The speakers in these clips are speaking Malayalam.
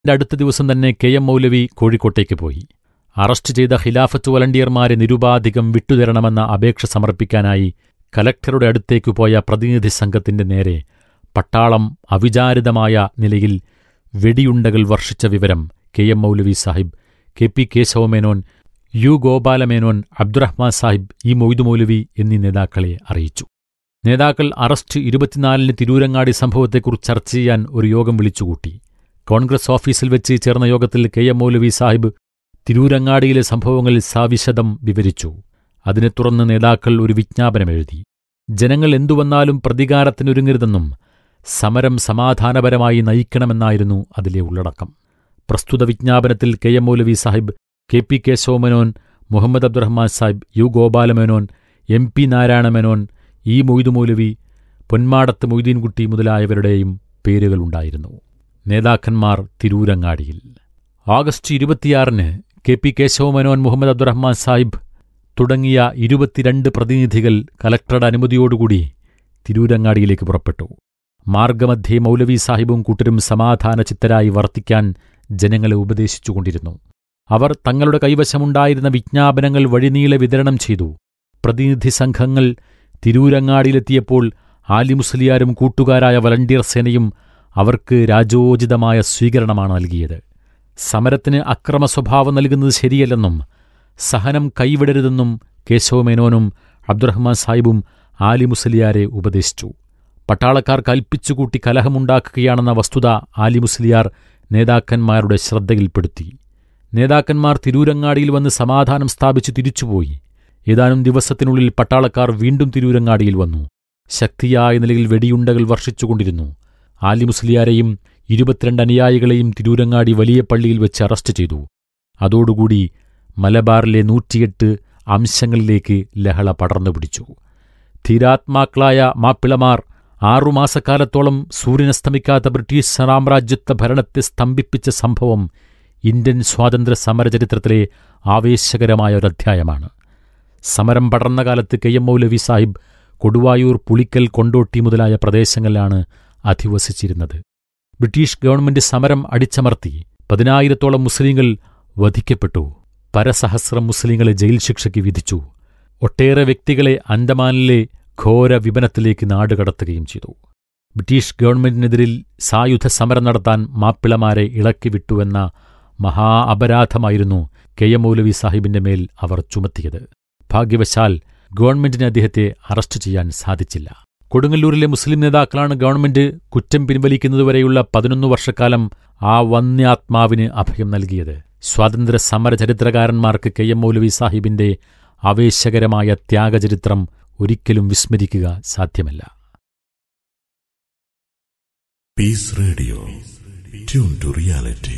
അടുത്ത ദിവസം തന്നെ കെ എം മൗലവി കോഴിക്കോട്ടേക്ക് പോയി അറസ്റ്റ് ചെയ്ത ഖിലാഫത്ത് വളണ്ടിയർമാരെ നിരുപാധികം വിട്ടുതരണമെന്ന അപേക്ഷ സമർപ്പിക്കാനായി കലക്ടറുടെ അടുത്തേക്കു പോയ പ്രതിനിധി സംഘത്തിന്റെ നേരെ പട്ടാളം അവിചാരിതമായ നിലയിൽ വെടിയുണ്ടകൾ വർഷിച്ച വിവരം K M Moulavi Sahib K P Kesavamenon U Gopalamenon Abdurahman Sahib E Moidu Moulavi എന്നീ നേതാക്കളെ അറിയിച്ചു നേതാക്കൾ അറസ്റ്റ് ഇരുപത്തിനാലിന് തിരൂരങ്ങാടി സംഭവത്തെക്കുറിച്ച് ചർച്ച ചെയ്യാൻ ഒരു യോഗം വിളിച്ചുകൂട്ടി കോൺഗ്രസ് ഓഫീസിൽ വെച്ച് ചേർന്ന യോഗത്തിൽ കെ എം മൗലവി സാഹിബ് തിരൂരങ്ങാടിയിലെ സംഭവങ്ങൾ സാവിശദം വിവരിച്ചു അതിനെ തുറന്ന് നേതാക്കൾ ഒരു വിജ്ഞാപനമെഴുതി ജനങ്ങൾ എന്തുവന്നാലും പ്രതികാരത്തിനൊരുങ്ങരുതെന്നും സമരം സമാധാനപരമായി നയിക്കണമെന്നായിരുന്നു അതിലെ ഉള്ളടക്കം പ്രസ്തുത വിജ്ഞാപനത്തിൽ K M Moulavi Sahib K P Kesavamenon Muhammad Abdurahman Sahib U Gopalamenon M P Narayanamenon E Moidu Moulavi Ponmadathu Moideenkutty മുതലായവരുടെയും പേരുകളുണ്ടായിരുന്നു നേതാക്കന്മാർ തിരൂരങ്ങാടിയിൽ ആഗസ്റ്റ് ഇരുപത്തിയാറിന് കെ പി കേശവമേനോൻ മുഹമ്മദ് അബ്ദുറഹ്മാൻ സാഹിബ് തുടങ്ങിയ ഇരുപത്തിരണ്ട് പ്രതിനിധികൾ കലക്ടറുടെ അനുമതിയോടുകൂടി തിരൂരങ്ങാടിയിലേക്ക് പുറപ്പെട്ടു മാർഗമധ്യേ മൗലവി സാഹിബും കൂട്ടരും സമാധാന ചിത്തരായി വർത്തിക്കാൻ ജനങ്ങളെ ഉപദേശിച്ചുകൊണ്ടിരുന്നു അവർ തങ്ങളുടെ കൈവശമുണ്ടായിരുന്ന വിജ്ഞാപനങ്ങൾ വഴിനീളെ വിതരണം ചെയ്തു പ്രതിനിധി സംഘങ്ങൾ തിരൂരങ്ങാടിയിലെത്തിയപ്പോൾ ആലിമുസ്ലിയാരും കൂട്ടുകാരായ വളണ്ടിയർ സേനയും അവർക്ക് രാജോചിതമായ സ്വീകരണമാണ് നൽകിയത് സമരത്തിന് അക്രമ സ്വഭാവം നൽകുന്നത് ശരിയല്ലെന്നും സഹനം കൈവിടരുതെന്നും കേശവമേനോനും അബ്ദുറഹ്മാൻ സാഹിബും ആലിമുസ്ലിയാരെ ഉപദേശിച്ചു പട്ടാളക്കാർ കൽപ്പിച്ചുകൂട്ടി കലഹമുണ്ടാക്കുകയാണെന്ന വസ്തുത ആലിമുസ്ലിയാർ നേതാക്കന്മാരുടെ ശ്രദ്ധയിൽപ്പെടുത്തി നേതാക്കന്മാർ തിരൂരങ്ങാടിയിൽ വന്ന് സമാധാനം സ്ഥാപിച്ച് തിരിച്ചുപോയി ഏതാനും ദിവസത്തിനുള്ളിൽ പട്ടാളക്കാർ വീണ്ടും തിരൂരങ്ങാടിയിൽ വന്നു ശക്തിയായ നിലയിൽ വെടിയുണ്ടകൾ വർഷിച്ചുകൊണ്ടിരുന്നു ആലിമുസ്ലിയാരെയും ഇരുപത്തിരണ്ട് അനുയായികളെയും തിരൂരങ്ങാടി വലിയ പള്ളിയിൽ വെച്ച് അറസ്റ്റ് ചെയ്തു അതോടുകൂടി മലബാറിലെ നൂറ്റിയെട്ട് അംശങ്ങളിലേക്ക് ലഹള പടർന്നു പിടിച്ചു ധീരാത്മാക്കളായ മാപ്പിളമാർ ആറുമാസക്കാലത്തോളം സൂര്യനസ്തമിക്കാത്ത ബ്രിട്ടീഷ് സാമ്രാജ്യത്വ ഭരണത്തെ സ്തംഭിപ്പിച്ച സംഭവം ഇന്ത്യൻ സ്വാതന്ത്ര്യ സമരചരിത്രത്തിലെ ആവേശകരമായ ഒരധ്യായമാണ് സമരം പടർന്ന കാലത്ത് കെ എം മൗലവി സാഹിബ് കൊടുവായൂർ പുളിക്കൽ കൊണ്ടോട്ടി മുതലായ പ്രദേശങ്ങളിലാണ് അധിവസിച്ചിരുന്നത് ബ്രിട്ടീഷ് ഗവൺമെന്റ് സമരം അടിച്ചമർത്തി പതിനായിരത്തോളം മുസ്ലിങ്ങൾ വധിക്കപ്പെട്ടു പരസഹസ്രം മുസ്ലിങ്ങളെ ജയിൽ ശിക്ഷയ്ക്ക് വിധിച്ചു ഒട്ടേറെ വ്യക്തികളെ അൻഡമാനിലെ ഘോര വിപനത്തിലേക്ക് നാടുകടത്തുകയും ചെയ്തു ബ്രിട്ടീഷ് ഗവൺമെന്റിനെതിരിൽ സായുധ സമരം നടത്താൻ മാപ്പിളമാരെ ഇളക്കിവിട്ടുവെന്ന മഹാ അപരാധമായിരുന്നു കെ എം മൗലവി സാഹിബിന്റെ മേൽ അവർ ചുമത്തിയത് ഭാഗ്യവശാൽ ഗവൺമെന്റിന് അദ്ദേഹത്തെ അറസ്റ്റ് ചെയ്യാൻ സാധിച്ചില്ല കൊടുങ്ങല്ലൂരിലെ മുസ്ലിം നേതാക്കളാണ് ഗവൺമെന്റ് കുറ്റം പിൻവലിക്കുന്നതുവരെയുള്ള പതിനൊന്ന് വർഷക്കാലം ആ വന്യാത്മാവിന് അഭയം നൽകിയത് സ്വാതന്ത്ര്യ സമര ചരിത്രകാരന്മാർക്ക് കെ എം മൗലവി സാഹിബിന്റെ ആവേശകരമായ ത്യാഗചരിത്രം ഒരിക്കലും വിസ്മരിക്കുക സാധ്യമല്ല peace radio tune to reality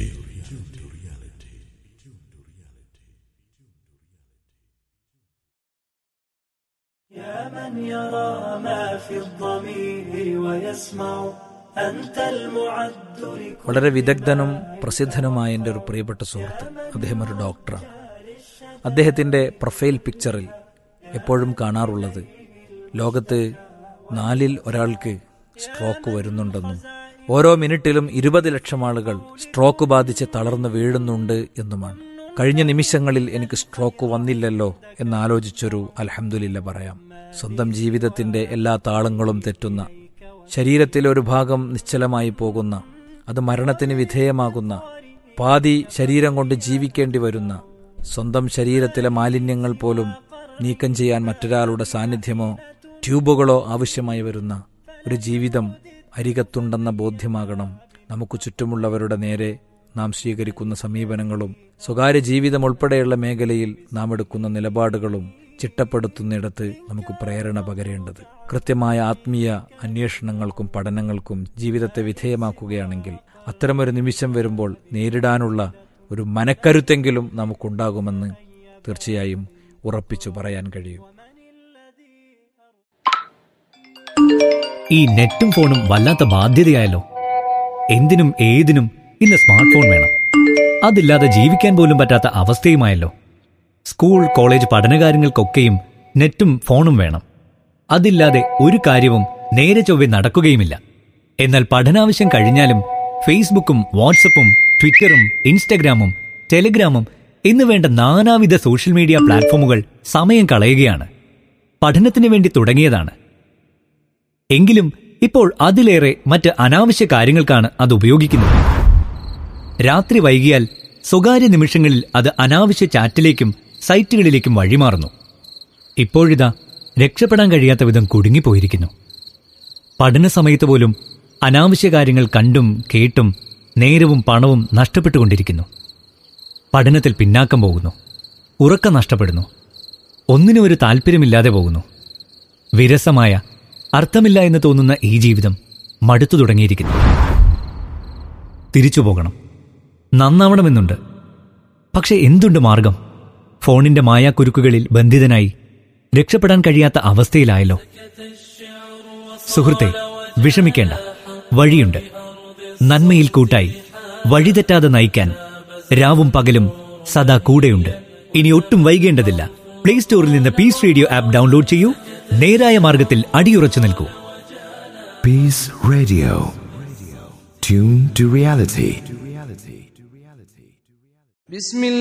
يا من يرى ما في الضمير ويسمع أنت المعد لكل വളരെ വിദഗ്ധനും പ്രസിദ്ധനുമായ എൻ്റെ ഒരു പ്രിയപ്പെട്ട സുഹൃത്ത് അദ്ദേഹം ഒരു ഡോക്ടറാണ് അദ്ദേഹത്തിൻ്റെ പ്രൊഫൈൽ പിക്ചറിൽ എപ്പോഴും കാണാറുള്ളത് ലോകത്ത് നാലിൽ ഒരാൾക്ക് സ്ട്രോക്ക് വരുന്നുണ്ടെന്നും ഓരോ മിനിറ്റിലും ഇരുപത് ലക്ഷം ആളുകൾ സ്ട്രോക്ക് ബാധിച്ച് തളർന്നു വീഴുന്നുണ്ട് എന്നുമാണ് കഴിഞ്ഞ നിമിഷങ്ങളിൽ എനിക്ക് സ്ട്രോക്ക് വന്നില്ലല്ലോ എന്നാലോചിച്ചൊരു അൽഹംദുലില്ല പറയാം സ്വന്തം ജീവിതത്തിന്റെ എല്ലാ താളങ്ങളും തെറ്റുന്ന ശരീരത്തിലെ ഒരു ഭാഗം നിശ്ചലമായി പോകുന്ന അത് മരണത്തിന് വിധേയമാകുന്ന പാതി ശരീരം കൊണ്ട് ജീവിക്കേണ്ടി വരുന്ന സ്വന്തം ശരീരത്തിലെ മാലിന്യങ്ങൾ പോലും നീക്കം ചെയ്യാൻ മറ്റൊരാളുടെ സാന്നിധ്യമോ ട്യൂബുകളോ ആവശ്യമായി വരുന്ന ഒരു ജീവിതം അരികത്തുണ്ടെന്ന ബോധ്യമാകണം നമുക്ക് ചുറ്റുമുള്ളവരുടെ നേരെ നാം സ്വീകരിക്കുന്ന സമീപനങ്ങളും സ്വകാര്യ ജീവിതം ഉൾപ്പെടെയുള്ള മേഖലയിൽ നാം എടുക്കുന്ന നിലപാടുകളും ചിട്ടപ്പെടുത്തുന്നിടത്ത് നമുക്ക് പ്രേരണ പകരേണ്ടത് കൃത്യമായ ആത്മീയ അന്വേഷണങ്ങൾക്കും പഠനങ്ങൾക്കും ജീവിതത്തെ വിധേയമാക്കുകയാണെങ്കിൽ അത്തരമൊരു നിമിഷം വരുമ്പോൾ നേരിടാനുള്ള ഒരു മനക്കരുത്തെങ്കിലും നമുക്കുണ്ടാകുമെന്ന് തീർച്ചയായും ഉറപ്പിച്ചു പറയാൻ കഴിയും ഈ നെറ്റും ഫോണും വല്ലാത്ത ബാധ്യതയായല്ലോ എന്തിനും ഏതിനും ഇന്ന് സ്മാർട്ട് ഫോൺ വേണം അതില്ലാതെ ജീവിക്കാൻ പോലും പറ്റാത്ത അവസ്ഥയുമായല്ലോ സ്കൂൾ കോളേജ് പഠനകാര്യങ്ങൾക്കൊക്കെയും നെറ്റും ഫോണും വേണം അതില്ലാതെ ഒരു കാര്യവും നേരെ ചൊവ്വെ നടക്കുകയുമില്ല എന്നാൽ പഠനാവശ്യം കഴിഞ്ഞാലും ഫേസ്ബുക്കും വാട്സപ്പും ട്വിറ്ററും ഇൻസ്റ്റഗ്രാമും ടെലിഗ്രാമും എന്ന് വേണ്ട നാനാവിധ സോഷ്യൽ മീഡിയ പ്ലാറ്റ്ഫോമുകൾ സമയം കളയുകയാണ് പഠനത്തിന് വേണ്ടി തുടങ്ങിയതാണ് എങ്കിലും ഇപ്പോൾ അതിലേറെ മറ്റ് അനാവശ്യ കാര്യങ്ങൾക്കാണ് അത് ഉപയോഗിക്കുന്നത് രാത്രി വൈകിയാൽ സ്വകാര്യ നിമിഷങ്ങളിൽ അത് അനാവശ്യ ചാറ്റിലേക്കും സൈറ്റുകളിലേക്കും വഴിമാറുന്നു ഇപ്പോഴിതാ രക്ഷപ്പെടാൻ കഴിയാത്ത വിധം കുടുങ്ങിപ്പോയിരിക്കുന്നു പഠന സമയത്ത് പോലും അനാവശ്യ കാര്യങ്ങൾ കണ്ടും കേട്ടും നേരവും പണവും നഷ്ടപ്പെട്ടുകൊണ്ടിരിക്കുന്നു പഠനത്തിൽ പിന്നാക്കം പോകുന്നു ഉറക്കം നഷ്ടപ്പെടുന്നു ഒന്നിനും ഒരു താല്പര്യമില്ലാതെ പോകുന്നു വിരസമായ അർത്ഥമില്ല എന്ന് തോന്നുന്ന ഈ ജീവിതം മടുത്തു തുടങ്ങിയിരിക്കുന്നു തിരിച്ചു പോകണം നന്നാവണമെന്നുണ്ട് പക്ഷെ എന്തുണ്ട് മാർഗം ഫോണിന്റെ മായാക്കുരുക്കുകളിൽ ബന്ധിതനായി രക്ഷപ്പെടാൻ കഴിയാത്ത അവസ്ഥയിലായല്ലോ സുഹൃത്തെ വിഷമിക്കേണ്ട വഴിയുണ്ട് നന്മയിൽ കൂട്ടായി വഴിതെറ്റാതെ നയിക്കാൻ രാവും പകലും സദാ കൂടെയുണ്ട് ഇനി ഒട്ടും വൈകേണ്ടതില്ല പ്ലേ സ്റ്റോറിൽ നിന്ന് പീസ് റേഡിയോ ആപ്പ് ഡൗൺലോഡ് ചെയ്യൂ നേരായ മാർഗത്തിൽ അടിയുറച്ചു നിൽക്കൂ Peace Radio. Tune to reality. بسم الله